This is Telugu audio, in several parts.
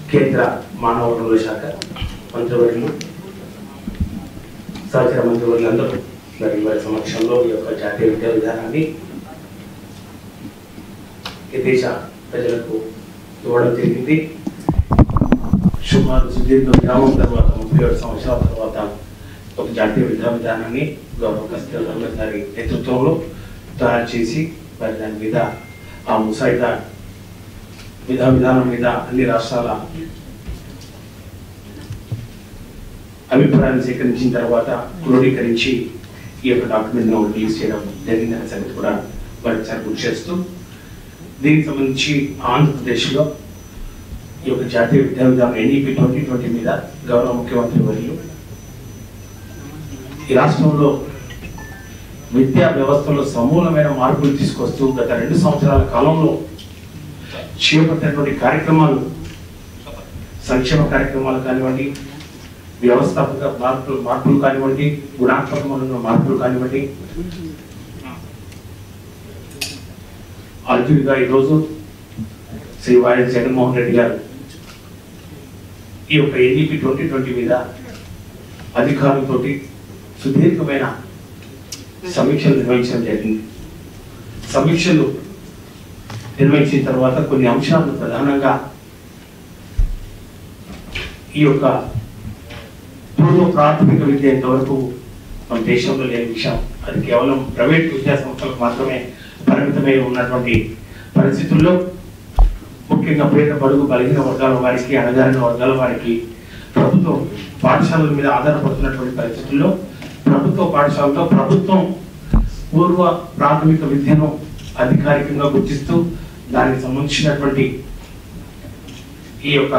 కేంద్ర మానవ వనరుల శాఖ మంత్రివర్యులు సహచర మంత్రివర్యులందరూ మరి వారి సమక్షంలో ఈ యొక్క జాతీయ విద్యా విధానాన్ని ఈ దేశ ప్రజలకు ఇవ్వడం జరిగింది సుమారు సుదీర్ఘ విరామం తర్వాత ముప్పై ఏడు సంవత్సరాల తర్వాత ఒక జాతీయ విద్యా విధానాన్ని గౌరవ కస్తూరి గారి నేతృత్వంలో తయారు చేసి మరి దాని మీద ఆ ముసాయిదా విధా విధానం మీద అన్ని రాష్ట్రాల అభిప్రాయాన్ని సేకరించిన తర్వాత క్రోడీకరించి ఈ యొక్క డాక్యుమెంట్ ను రిలీజ్ చేయడం జరిగిందనే సంగతి కూడా మరొకసారి గుర్తు చేస్తూ దీనికి సంబంధించి ఆంధ్రప్రదేశ్లో ఈ యొక్క జాతీయ విద్యా విధానం ఎన్ఈపి ట్వంటీ ట్వంటీ మీద గౌరవ ముఖ్యమంత్రి వర్యులు ఈ రాష్ట్రంలో విద్యా వ్యవస్థలో సమూలమైన మార్పులు తీసుకొస్తూ గత రెండు సంవత్సరాల కాలంలో చేపట్టినటువంటి కార్యక్రమాలు సంక్షేమ కార్యక్రమాలు కానివ్వండి వ్యవస్థాపక మార్పులు మార్పులు కానివ్వండి గుణాత్మకమైన మార్పులు కానివ్వండి అర్జునుడిగా ఈరోజు శ్రీ వైఎస్ జగన్మోహన్ రెడ్డి గారు ఈ యొక్క ఎన్ఈపి ట్వంటీ ట్వంటీ మీద అధికారులతోటి సుదీర్ఘమైన సమీక్షలు నిర్వహించడం జరిగింది సమీక్షలు నిర్వహించిన తర్వాత కొన్ని అంశాలను ప్రధానంగా ఈ యొక్క పూర్వ ప్రాథమిక విద్య ఇంతవరకు మన దేశంలో లేని విషయం అది కేవలం ప్రైవేట్ విద్యా సంస్థలకు మాత్రమే పరిమితమై ఉన్నటువంటి పరిస్థితుల్లో ముఖ్యంగా పేద బడుగు బలహీన వర్గాల వారికి అణగారిన వర్గాల వారికి ప్రభుత్వం పాఠశాలల మీద ఆధారపడుతున్నటువంటి పరిస్థితుల్లో ప్రభుత్వ పాఠశాలతో ప్రభుత్వం పూర్వ ప్రాథమిక విద్యను అధికారికంగా గుర్తిస్తూ దానికి సంబంధించినటువంటి ఈ యొక్క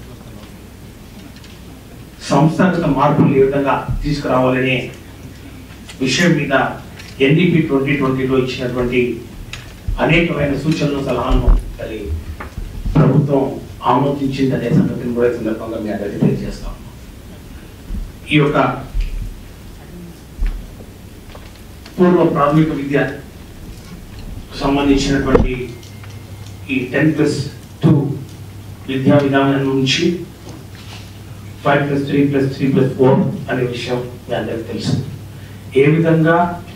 సంస్థాగత మార్పులు ఏ విధంగా తీసుకురావాలనే విషయం మీద ఎన్డీపీ ట్వంటీ ట్వంటీలో ఇచ్చినటువంటి అనేకమైన సూచనలు సలహాలను మరి ప్రభుత్వం ఆమోదించిందనే సంగతిని కూడా ఈ సందర్భంగా మీ అందరికీ తెలియజేస్తాం ఈ యొక్క పూర్వ ప్రాథమిక విద్య సంబంధించినటువంటి ఈ టెన్ ప్లస్ టూ విద్యా విధానం నుంచి five plus three plus three plus four అనే విషయం మీ అందరికి తెలుసు ఏ విధంగా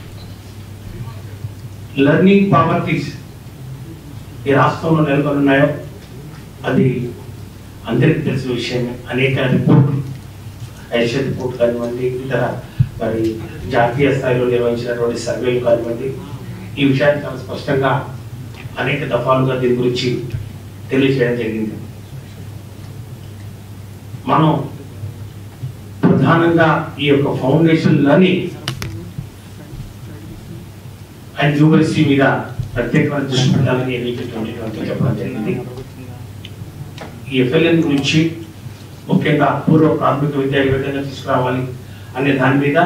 లెర్నింగ్ పావర్టీస్ ఈ రాష్ట్రంలో నెలకొని ఉన్నాయో అది అందరికీ తెలిసిన విషయమే అనేక రిపోర్ట్లు ఐషియా రిపోర్ట్ కానివ్వండి ఇతర మరి జాతీయ స్థాయిలో నిర్వహించినటువంటి సర్వేలు కానివ్వండి ఈ విషయాన్ని చాలా స్పష్టంగా అనేక దఫాలుగా దీని గురించి తెలియజేయడం జరిగింది మనం ప్రధానంగా ఈ యొక్క ఫౌండేషన్ లర్నింగ్ అండ్ న్యూమరసీ మీద ప్రత్యేకమైన దృష్టి పెట్టాలని ఎన్నిక ట్వంటీ ట్వంటీ చెప్పడం జరిగింది ఈ ఎఫ్ఎల్ఎన్ గురించి ముఖ్యంగా పూర్వ ప్రాథమిక విద్య ఏ విధంగా తీసుకురావాలి అనే దాని మీద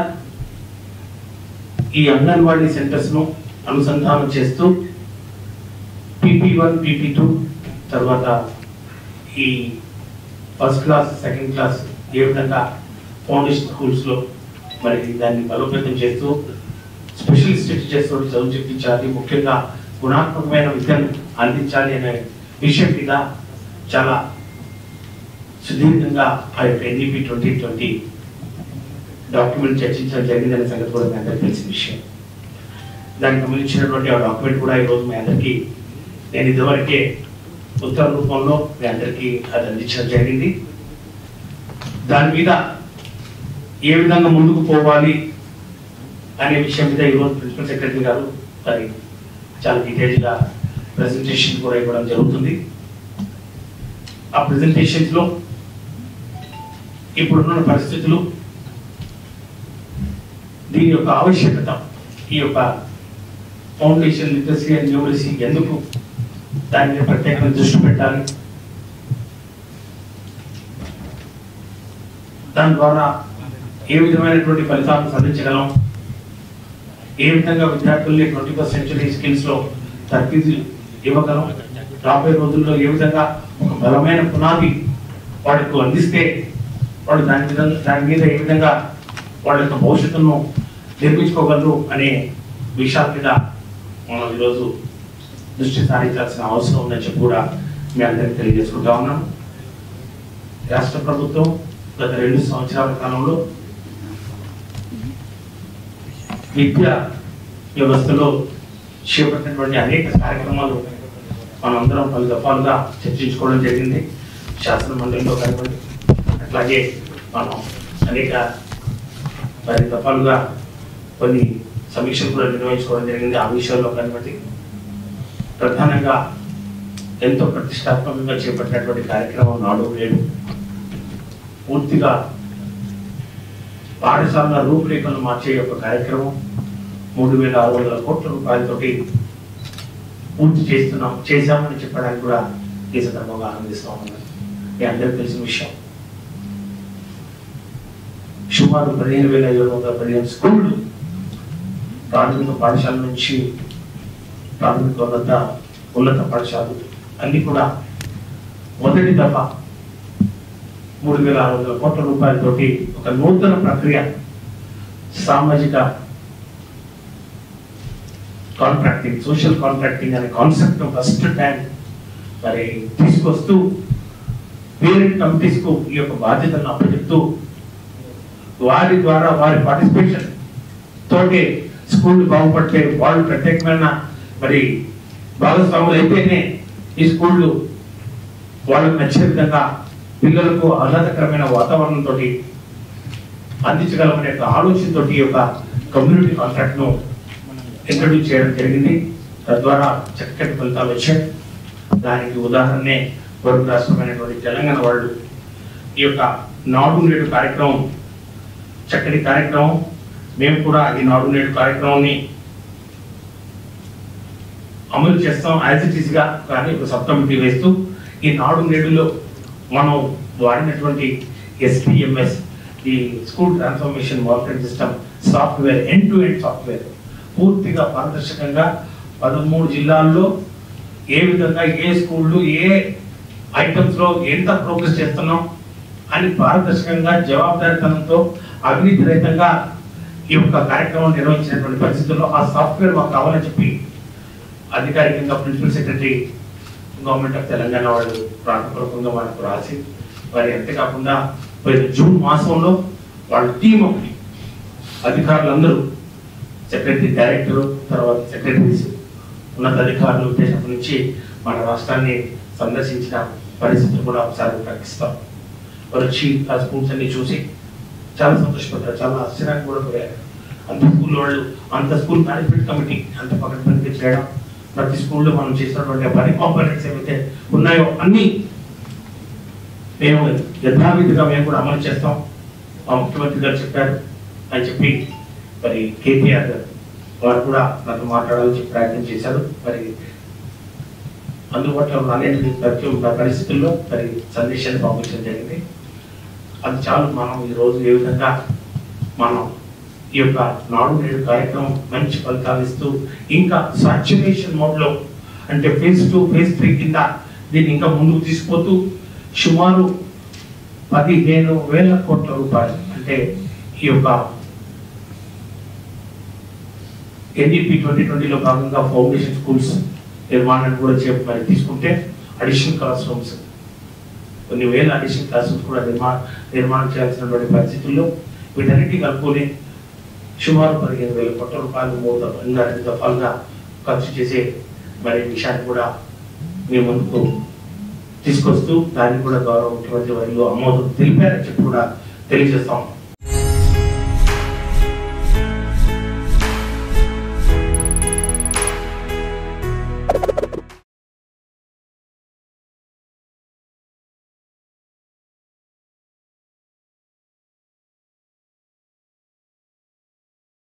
ఈ అంగన్వాడీ సెంటర్స్ ను అనుసంధానం చేస్తూ పీపీ వన్ పీపీ టూ తర్వాత ఈ ఫస్ట్ క్లాస్ సెకండ్ క్లాస్ ఏ విధంగా ఫౌండేషన్ స్కూల్స్ లో మరి దాన్ని బలోపేతం చేస్తూ స్పెషలిస్ట్ టీచర్స్ తోటి చదువు చెప్పించాలి ముఖ్యంగా గుణాత్మకమైన విద్యను అందించాలి అనే విషయం మీద చాలా సుదీర్ఘంగా ఆ యొక్క ఎన్ఈపి ట్వంటీ ట్వంటీ డాక్యుమెంట్ చర్చించడం జరిగిందనే సంగతి కూడా మీ అందరికీ తెలిసిన విషయం దానికి సంబంధించినటువంటి ఆ డాక్యుమెంట్ కూడా ఈరోజు మీ అందరికీ నేను ఇదివరకే ఉత్తర రూపంలో మీ అందరికీ అది అందించడం జరిగింది దాని మీద ఏ విధంగా ముందుకు పోవాలి అనే విషయం మీద ఈరోజు ప్రిన్సిపల్ సెక్రటరీ గారు మరి చాలా డీటెయిల్గా ప్రెజెంటేషన్ కూడా ఇవ్వడం జరుగుతుంది ఆ ప్రెజెంటేషన్స్ లో ఇప్పుడున్న పరిస్థితులు దీని యొక్క ఆవశ్యకత ఈ యొక్క ఫౌండేషన్ లిటరసీ అండ్ న్యూమరసీ ఎందుకు దాని మీద ప్రత్యేకంగా దృష్టి పెట్టాలి దాని ద్వారా ఏ విధమైనటువంటి ఫలితాలను సాధించగలం ఏ విధంగా విద్యార్థుల్ని ట్వంటీ ఫస్ట్ సెంచురీ స్కిల్స్ లో తర్ఫీదు ఇవ్వగలం రాబోయే రోజుల్లో ఏ విధంగా ఒక బలమైన పునాది వాళ్ళకు అందిస్తే వాళ్ళు దాని మీద దాని మీద ఏ విధంగా వాళ్ళ యొక్క భవిష్యత్తును నిర్మించుకోగలరు అనే విషయాల మీద మనం ఈరోజు దృష్టి సారించాల్సిన అవసరం ఉందని చెప్పి కూడా మీ అందరికీ తెలియజేసుకుంటా ఉన్నాం రాష్ట్ర ప్రభుత్వం గత రెండు సంవత్సరాల కాలంలో విద్యా వ్యవస్థలో చేపట్టినటువంటి అనేక కార్యక్రమాలు మనందరం పలు దఫాలుగా చర్చించుకోవడం జరిగింది శాసన మండలిలో కానివ్వండి అట్లాగే మనం అనేక పది దఫాలుగా కొన్ని సమీక్షలు కూడా నిర్వహించుకోవడం జరిగింది ఆ విషయాల్లో కానివ్వండి ప్రధానంగా ఎంతో ప్రతిష్టాత్మకంగా చేపట్టినటువంటి కార్యక్రమం నాడు నేడు పూర్తిగా పాఠశాల రూపురేఖలు మార్చే ఒక కార్యక్రమం మూడు వేల ఆరు వందల కోట్ల రూపాయలతోటి పూర్తి చేస్తున్నాం చేశామని చెప్పడానికి కూడా ఈ సందర్భంగా ఆనందిస్తా ఉన్నాను మీ అందరికీ తెలిసిన విషయం సుమారు పదిహేను వేల ఏడు వందల పదిహేను స్కూళ్ళు ప్రాథమిక పాఠశాల నుంచి ప్రాథమిక ఉన్నత ఉన్నత పాఠశాలలు అన్ని కూడా మొదటి దఫా మూడు వేల ఆరు వందల కోట్ల రూపాయలతోటి ఒక నూతన ప్రక్రియ సామాజిక కాంట్రాక్టింగ్ సోషల్ కాంట్రాక్టింగ్ అనే కాన్సెప్ట్ ఫస్ట్ టైం మరి తీసుకొస్తూ పేరెంట్ కమిటీస్కు ఈ యొక్క బాధ్యతలను అప్పచెప్తూ వారి ద్వారా వారి పార్టిసిపేషన్ తోటి స్కూల్ బాగుపడితే వాళ్ళు ప్రత్యేకమైన మరి భాగస్వాములు అయితేనే ఈ స్కూళ్ళు వాళ్ళకు నచ్చే విధంగా పిల్లలకు ఆహ్లాదకరమైన వాతావరణంతో అందించగలమనే ఒక ఆలోచనతో ఈ యొక్క కమ్యూనిటీ కాంట్రాక్ట్ ను ఇంట్రడ్యూస్ చేయడం జరిగింది తద్వారా చక్కటి ఫలితాలు వచ్చాయి దానికి ఉదాహరణే పొరుగు రాష్ట్రమైనటువంటి తెలంగాణ వాళ్ళు ఈ యొక్క నాడు నేడు కార్యక్రమం చక్కటి కార్యక్రమం మేము కూడా ఈ నాడు నేడు కార్యక్రమాన్ని అమలు చేస్తాం యాజ్ ఇట్ ఈస్ గా కానీ ఒక సబ్ కమిటీ వేస్తూ ఈ నాడు నేడులో మనం వాడినటువంటి ఎస్పీఎంఎస్ ఈ school transformation market system software end to end software పూర్తిగా పారదర్శకంగా పదమూడు జిల్లాల్లో ఏ విధంగా ఏ స్కూళ్ళు ఏ ఐటమ్స్ లో ఎంత ప్రోగ్రెస్ చేస్తున్నాం అని పారదర్శకంగా జవాబుదారితనంతో అవినీతి రహితంగా ఈ యొక్క కార్యక్రమం నిర్వహించినటువంటి పరిస్థితుల్లో ఆ సాఫ్ట్వేర్ మాకు కావాలని చెప్పి అధికారికంగా principal secretary government of Telangana వాళ్ళు ప్రాథమికంగా మనకు రాసి మరి అంతేకాకుండా పోయిన జూన్ మాసంలో వాళ్ళ టీం ఒకటి అధికారులందరూ సెక్రటరీ డైరెక్టర్ తర్వాత సెక్రటరీస్ ఉన్నత అధికారులు దేశం నుంచి మన రాష్ట్రాన్ని సందర్శించిన పరిస్థితులు కూడా ఒకసారి ప్రకటిస్తాం వారు వచ్చి ఆ స్కూల్స్ అన్ని చూసి చాలా సంతోషపడ్డారు చాలా ఆశ్చర్యానికి కూడా పోయారు అంత స్కూల్ వాళ్ళు అంత స్కూల్ మేనేజ్మెంట్ కమిటీ అంత పక్కన పనికి చేయడం ప్రతి స్కూల్లో మనం చేసినటువంటి పని కాంపనెంట్స్ ఏవైతే ఉన్నాయో అన్ని మేము యథావిధిగా మేము కూడా అమలు చేస్తాం మా ముఖ్యమంత్రి గారు చెప్పారు అని చెప్పి మరి కేటీఆర్ గారు వారు కూడా నాతో మాట్లాడాలని చెప్పి ప్రయత్నం చేశారు మరి అందుబాటులో ఉన్న అనేక ప్రతి ఒక్క పరిస్థితుల్లో మరి సందేశాన్ని పంపించడం జరిగింది అది చాలు మనం ఈ రోజు ఏ విధంగా మనం ఈ యొక్క నాడు నేడు కార్యక్రమం మంచి ఫలితాలు ఇస్తూ ఇంకా సాచురేషన్ మోడ్లో అంటే ఫేజ్ టూ ఫేజ్ త్రీ కింద దీన్ని ఇంకా ముందుకు తీసుకుపోతూ సుమారు పదిహేను వేల కోట్ల రూపాయలు అంటే ఈ యొక్క ఎన్ఈపి ట్వంటీ ట్వంటీలో భాగంగా ఫౌండేషన్ స్కూల్స్ నిర్మాణాన్ని కూడా చెప్పి మరి తీసుకుంటే అడిషనల్ క్లాస్ రూమ్స్ కొన్ని వేల అడిషనల్ క్లాస్ రూమ్స్ కూడా నిర్మాణ నిర్మాణం చేయాల్సినటువంటి పరిస్థితుల్లో వీటన్నిటి కలుపుకొని సుమారు పదిహేను వేల కోట్ల రూపాయలు మూడు దఫ- ఇంకా రెండు దఫాలుగా ఖర్చు చేసే మరి విషయాన్ని కూడా మీ ముందుకు తీసుకొస్తూ దాన్ని కూడా గౌరవ ముఖ్యమంత్రి వారిలో ఆమోదం తెలిపారని చెప్పి కూడా తెలియజేస్తాం